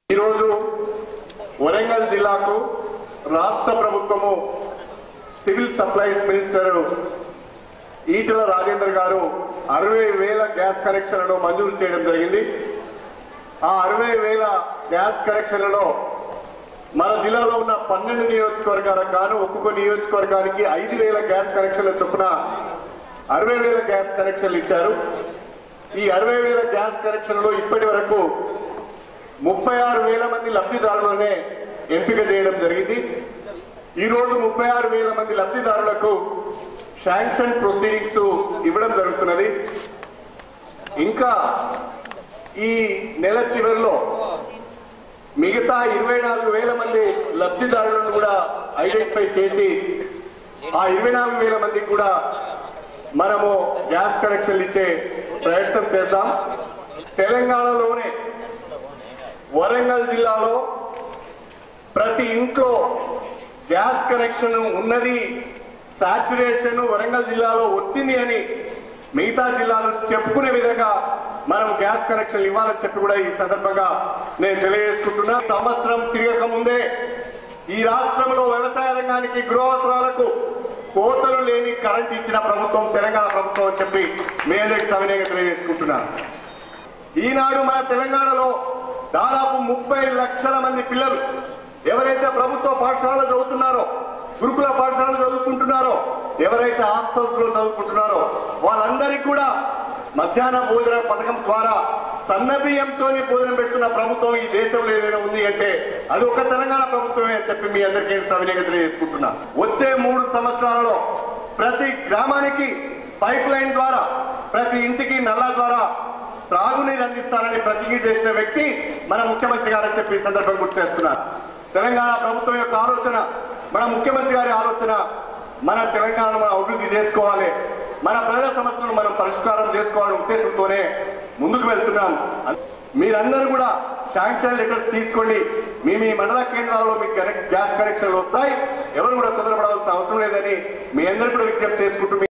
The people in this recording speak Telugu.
ఈరోజు వరంగల్ జిల్లాకు రాష్ట్ర ప్రభుత్వము civil supplies minister Etela Rajender garu అరవై వేల గ్యాస్ కనెక్షన్లను మంజూరు చేయడం జరిగింది ఆ అరవై వేల గ్యాస్ కనెక్షన్లలో మన జిల్లాలో ఉన్న పన్నెండు నియోజకవర్గాలకు గాను ఒక్కొక్క నియోజకవర్గానికి ఐదు వేల గ్యాస్ కనెక్షన్ల చొప్పున అరవై వేల గ్యాస్ కనెక్షన్లు ఇచ్చారు ఈ అరవై వేల గ్యాస్ కనెక్షన్లు ఇప్పటి వరకు ముప్పై ఆరు వేల మంది లబ్ధిదారులనే ఎంపిక చేయడం జరిగింది ఈ రోజు ముప్పై ఆరు వేల మంది లబ్ధిదారులకు శాంక్షన్ ప్రొసీడింగ్స్ ఇవ్వడం జరుగుతున్నది ఇంకా ఈ నెల చివరిలో మిగతా ఇరవై నాలుగు వేల మంది లబ్ధిదారులను కూడా ఐడెంటిఫై చేసి ఆ ఇరవై నాలుగు వేల మందికి కూడా మనము గ్యాస్ కనెక్షన్లు ఇచ్చే ప్రయత్నం చేద్దాం తెలంగాణలోనే వరంగల్ జిల్లాలో ప్రతి ఇంట్లో గ్యాస్ కనెక్షన్ ఉన్నది సాచురేషన్ వరంగల్ జిల్లాలో వచ్చింది అని మిగతా జిల్లాలు చెప్పుకునే విధంగా మనం గ్యాస్ కనెక్షన్ ఇవ్వాలని చెప్పి కూడా ఈ సందర్భంగా నేను తెలియజేసుకుంటున్నా సంవత్సరం తిరగక ముందే ఈ రాష్ట్రంలో వ్యవసాయ రంగానికి గృహ అవసరాలకు కోతలు లేని కరెంట్ ఇచ్చిన ప్రభుత్వం తెలంగాణ ప్రభుత్వం అని చెప్పి మీ అందరికి సవినయంగా తెలియజేసుకుంటున్నాను ఈనాడు మన తెలంగాణలో దాదాపు ముప్పై లక్షల మంది పిల్లలు ఎవరైతే ప్రభుత్వ పాఠశాలలో చదువుతున్నారో గురుకుల పాఠశాలలో చదువుకుంటున్నారో ఎవరైతే హాస్టల్స్ లో చదువుకుంటున్నారో వాళ్ళందరికీ కూడా మధ్యాహ్న భోజన పథకం ద్వారా సన్న బియ్యంతో భోజనం పెడుతున్న ప్రభుత్వం ఈ దేశంలో ఏదైనా ఉంది అంటే అది ఒక తెలంగాణ ప్రభుత్వమే అని చెప్పి మీ అందరికీ నేను సవినయంగా తెలియజేసుకుంటున్నా వచ్చే మూడు సంవత్సరాలలో ప్రతి గ్రామానికి పైప్ లైన్ ద్వారా ప్రతి ఇంటికి నల్లా ద్వారా త్రాగునీరు అందిస్తానని ప్రతిజ్ఞ చేసిన వ్యక్తి మన ముఖ్యమంత్రి గారని చెప్పి ఈ సందర్భం గుర్తు చేస్తున్నారు తెలంగాణ ప్రభుత్వం యొక్క ఆలోచన మన ముఖ్యమంత్రి గారి ఆలోచన మన తెలంగాణను మనం అభివృద్ధి చేసుకోవాలి మన ప్రజల సమస్యలను మనం పరిష్కారం చేసుకోవాలనే ఉద్దేశంతోనే ముందుకు వెళ్తున్నాం మీరందరూ కూడా శాంక్షన్ లెటర్స్ తీసుకోండి మీ మీ మండల కేంద్రాల్లో మీకు గన- గ్యాస్ కనెక్షన్లు వస్తాయి ఎవరు కూడా తొందరపడాల్సిన అవసరం లేదని మీ అందరూ కూడా విజ్ఞప్తి చేసుకుంటూ